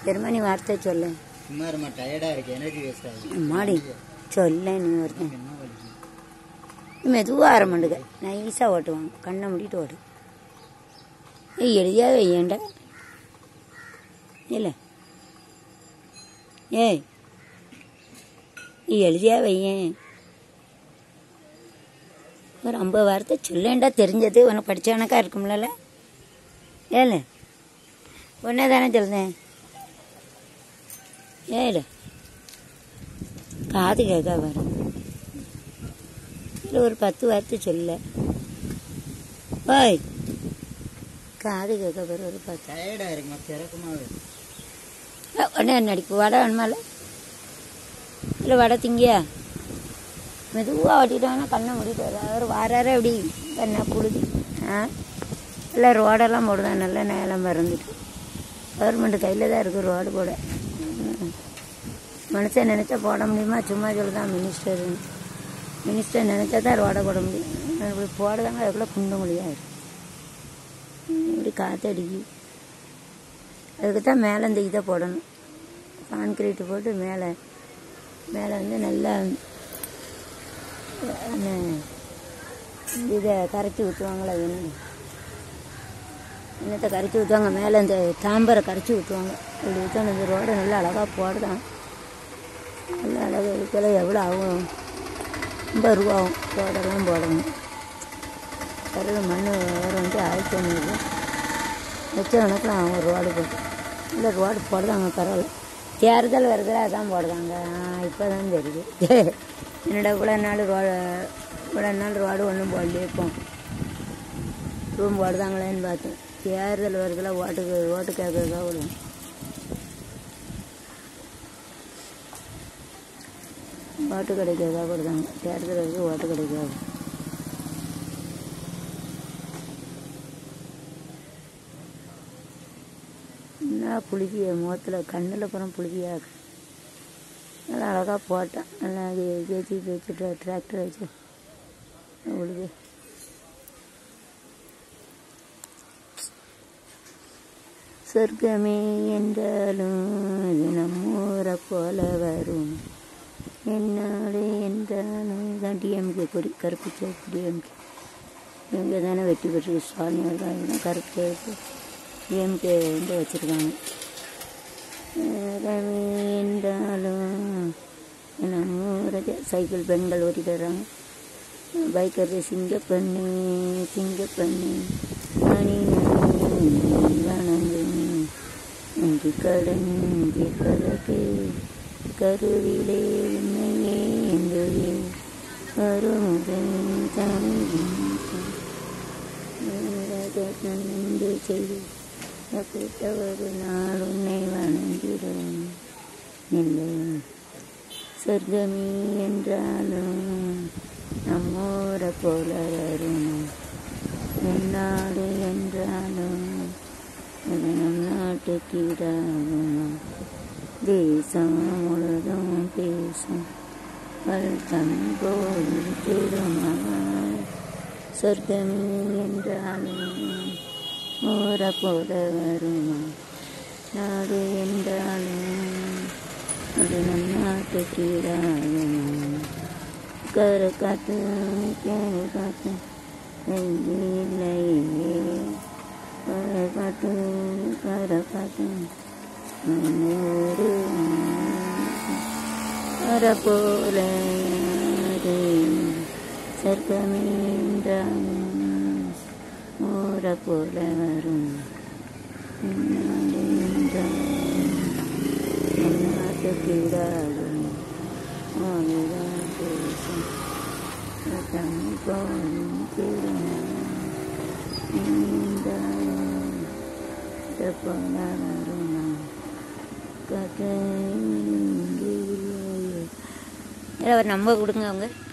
பெருமானி வார்த்தை சொல்ல சும்மா இருமா டயர்டா இருக்கு எனர்ஜி வேஸ்ட் ஆகுது மாடி சொல்ல நீ ஒருத்தன் என்ன வலிக்கு மெதுவாக ஆர மாட்டுங்க நைஸாக ஓட்டுவாங்க கண்ணை மூடிட்டு ஓடு ஏய் எழுதியா வையேண்ட இல்லை ஏய் நீ எழுதியா வையேன் ஒரு ஐம்பது வார்த்தை சொல்லேண்டா தெரிஞ்சது உனக்கு படித்தவனக்கா இருக்கும்ல ஏல ஒன்றே தானே சொல்லுதேன் ஏல காது கேட்க வரும் இல்லை ஒரு பத்து வார்த்தை சொல்ல ஓய் காது கேட்க வரும் ஒரு பத்து டயர்டா இருக்குமா திறக்குமாவே அஹ், உடனே என்ன அடிப்பு வடை வேணுமால இல்லை வடை திங்கியா மெதுவாக ஓட்டிட்டாங்கன்னா கண்ணை மூடிட்டு வர அவர் வாராரு அப்படி கண்ணை புழுதி ஆ இல்லை ரோடெல்லாம் போடுதான் நல்ல நேரம் மறந்துட்டு கவர்மெண்ட் கையில் தான் இருக்குது ரோடு போட ம். மனுஷன் நினச்சா போட முடியுமா சும்மா சொல்லுதான் மினிஸ்டர் மினிஸ்டர் நினச்சா தான் ரோடை போட முடியும் இப்படி போடுதாங்க அதுக்குள்ளே குண்டு முடியாது இப்படி காற்றடிக்கு அதுக்கு தான் மேலே இந்த இதை போடணும் கான்கிரீட்டு போட்டு மேலே மேலே வந்து நல்லா என்ன, இதை கரைச்சி ஊற்றுவாங்களே அது என்ன என்னத்தை கரைச்சி ஊற்றுவாங்க மேலே இந்த தாம்பரை கரைச்சி ஊற்றுவாங்க இப்படி ஊற்றணும் இந்த ரோடை நல்லா அழகாக போடுதான் நல்லா அழகாக இதுக்கெல்லாம் எவ்வளோ ஆகும் ஐம்பது ரூபா ஆகும் ரோடெல்லாம் போடணும் கருது மண் வேறு வந்து ஆயிரத்தி ஐநூறு லட்ச கணக்கில் அவங்க ரோடு போட்டு இல்லை ரோடு போடுதாங்க பரவாயில்ல தேர்தல் வருதுல அதான் போடுதாங்க இப்போ தான் தெரியுது என்னடா இவ்வளோ நாள் ரோடு இவ்வளோ நாள் ரோடு ஒன்றும் போடலையே இப்போ ரூம் போடுதாங்களேன்னு பார்த்தேன் தேர்தல் வருதுல ஓட்டுக்கு ஓட்டு கேட்கறதுக்காக விடுவோம் ஓட்டு கிடைக்கிறதா கொடுத்தாங்க தேர்தல் வருது ஓட்டு கிடைக்காது என்ன புளிப்பிய முகத்தில் கண்ணில் புறம் புளிப்பியா இருக்கு நல்லா அழகாக போட்டேன் நல்லா ஜேசி வச்சுட்டு டிராக்டர் வச்சு உழுது சொர்க்கமே என்றாலும் இது நம்மூரை போல வரும் என்னாலே என்றாலும் இதான் டிஎம்கே குறி கருப்பு சேப்பு டிஎம்கே இவங்க தானே வெற்றி பெற்று ஸ்டாலின் இருக்காங்க தான் கருப்பு சேப்பு டிஎம்கே வந்து வச்சுருக்காங்க ரவி என்றாலும் நம்ம ஊரது சைக்கிள் பெண்கள் ஓட்டிட்டு வர்றாங்க பைக்கர் சிங்கப்பண்ணு சிங்கப்பண்ணு மணி வணங்கு நன்றி கடன் பிறகு கருவிலே உண்மையே என்றே அருமுறை நன்றி செய்து அப்பட்ட ஒரு நாள் உன்னை வணங்கிறோம் இல்லை சொர்க்கமே என்றாலும் நம்மோர போல வரும் என்னாடு என்றாலும் அது நம் நாட்டுக்கு இதாகும் தேசம் முழுதும் பேசும் வல்தம் கோயில் திருமகள் சொர்க்கமே என்றாலும் ஓர போல வருமா நாடு என்றாலும் அது நம் நாட்டுக்கு இதாகுமா கரு காத்து கேரு காத்து இல்லையே கரு காத்து கரு காத்து ஒரு கர போல யாரு சர்க்கமீன்றாலும் ஊர போல வரும் நாட்டுக்கிடாகும் அதுதான் பேசும் தமிழ் போலும் திருநாள் போல வருமா கதை இங்கே இல்லையே. ஏதாவது ஒரு நம்பர் கொடுங்க அவங்க